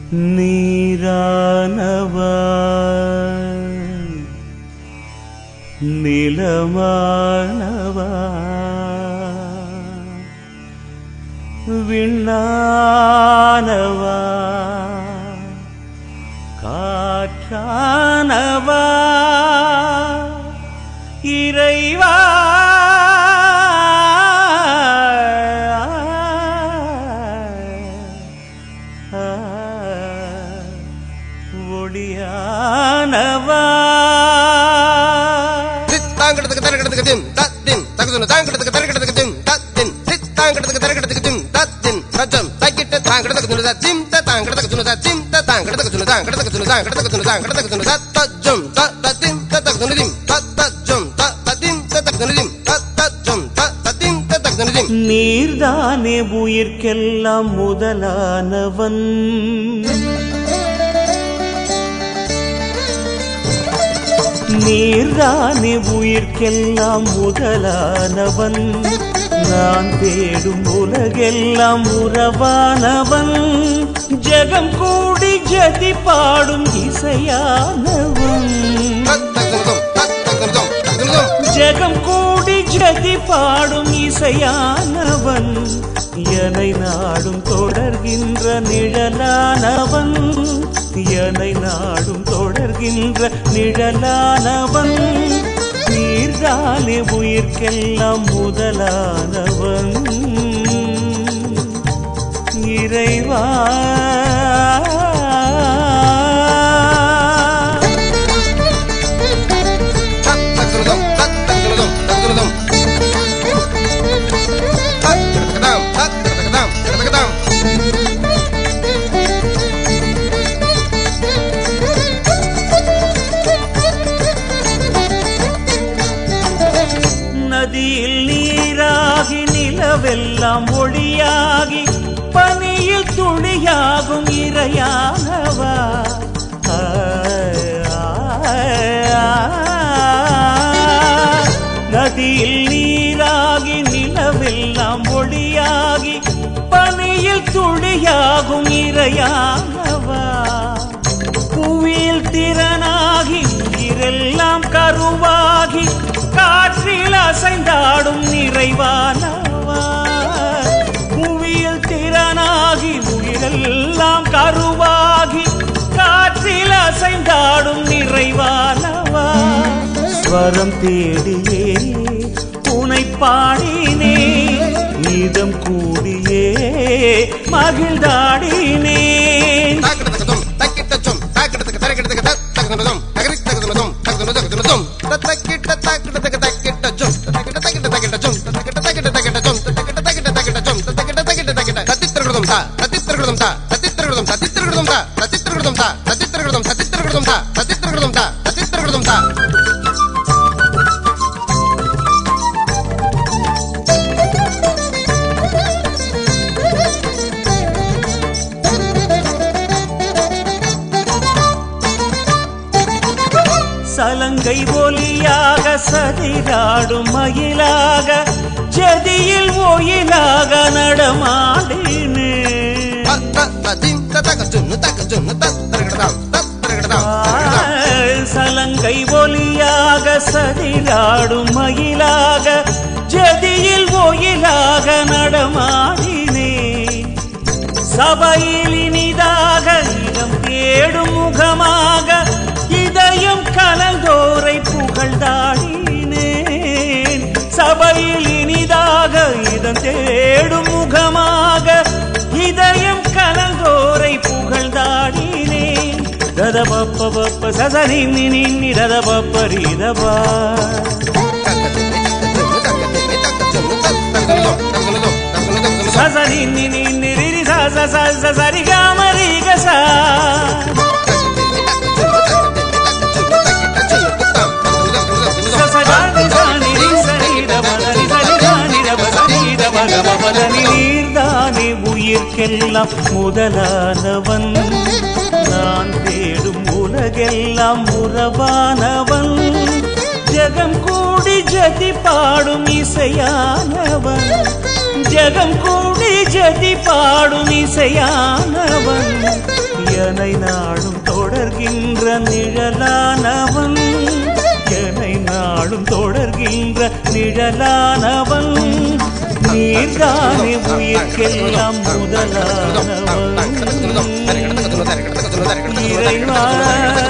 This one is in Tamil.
நீரானவா நிலமானவா விண்ணானவா காற்றானவா இறைவா ஒளியானவா சித்தாங்கடத்துக்கு தரகடத்துக்கு திம் தத்தின் தகுதுன தாங்கடத்துக்கு தரகடத்துக்கு திம் தத்தின் சித்தாங்கடத்துக்கு தரகடத்துக்கு திம் தத்தின் ரஜம் தக்கிட்ட தாங்கடத்துக்கு துணுதா திம் த தாங்கடத்துக்கு துணுதா திம் த தாங்கடத்துக்கு துணுதா கடத்துக்கு துணுதா கடத்துக்கு துணுதா கடத்துக்கு துணுதா தஜம் த தத்தின் த தகுதுன திம் த தஜம் த தத்தின் த தகுதுன திம் த தஜம் த தத்தின் த தகுதுன திம் நீர்தானே உயிர்க்கெல்லாம் முதலானவன் நீர்தானே உயிர்க்கெல்லாம் முதலானவன் நான் தேடும் உலகெல்லாம் உறவானவன் ஜெகம் கூடி ஜதி பாடும் இசையானவன் தத்தகுதும் தத்தகுதும் தகுதும் ஜெகம் கூடி ஜதி பாடும் இசையானவன் எனை நாடும் தொடர்கின்ற நிழலானவன் எனை நாடும் தொடர்கின்ற நிழலானவன் நீர்தானே உயிர்க்கெல்லாம் முதலானவன் இறைவா தத்தகுதும் தத்தகுதும் தகுதும் தத்தகுதாம் தத்தகுதாம் தத்தகுதாம் நதியில் நீராகி நிலவெல்லாம் ஒளியாகி பனியில் துளியாகும் இறையானவா ஆ, ஆ, ஆ. நதியில் நீராகி நிலவெல்லாம் ஒளியாகி பனியில் துளியாகும் இறையானவா புவியில் திறனாகி உயிரெல்லாம் கருவாகி காற்றில் அசைந்தாடும் நிறைவானவா புவியில் திறனாகி உயிரெல்லாம் கருவாகி காற்றில் அசைந்தாடும் நிறைவானவா ஸ்வரம் தேடியே உனை பாடினே இதம் கூடியே மகிழ்ந்தாடினேன் தாக்கடதகதும் தக்கிட்டச்சும் தாக்கடதக தரக்கடதக தத்தகதும் தகரிக் தகதும் தகதும் தகதும் தத்தக்கிட்ட தாக்கடதக தக்கிட்டச்சும் தத்தக்கிட்ட தக்கிட்ட தக்கிட்டச்சும் தத்தக்கிட்ட தக்கிட்ட தக்கிட்டச்சும் தத்தக்கிட்ட தக்கிட்ட தக்கிட்டச்சும் தத்தக்கிட்ட தக்கிட்ட தக்கிட்ட தத்தித்திரகுதும் தா தத்தித்திரகுதும் தா தத்தித்திரகுதும் தத்தித்திரகுதும் தா தத்தித்திரகுதும் தா தத்தித்திரகுதும் தத்தித்திரகுதும் தா தத்தித்திரகுதும் தா தத்தித்திரகுதும் தா சலங்கை ஒலியாக சதிராடும் மயிலாக ஜதியில் ஒயிலாக நடமாடினே தத்த தத்தின் தத்தகச்சும் தக்கச்சும் தத்தரகடதாம் தத்தரகடதாம் தத்தரகடதாம் சலங்கை ஒலியாக சதிராடும் மயிலாக ஜதியில் ஒயிலாக நடமாடினே சபையில் இனிதாக இடம் தேடும் முகமாக இதயம் கலந்தோரை புகழ்ந்தாடினேன் சபையில் இனிதாக இதம் தேடும் முகமாக இதயம் கலந்தோரை புகழ்ந்தாடினேன் ரதபப்ப பப்ப சசனி நின்னி ரதபப்ப ரீதபா சசனி நின்னி ரிரி ச ச ச சரி காமரி கசா நீர்தானே உயிர்க்கெல்லாம் முதலானவன் நான் தேடும் உலகெல்லாம் உறவானவன் ஜெகம் கூடி ஜதி பாடும் இசையானவன் ஜெகம் கூடி ஜதி ஜதி பாடும் இசையானவன் எனை நாடும் தொடர்கின்ற நிழலானவன் எனை நாடும் தொடர்கின்ற நிழலானவன் நீர்தானே உயிர்க்கெல்லாம் முதலானவன் இறைவா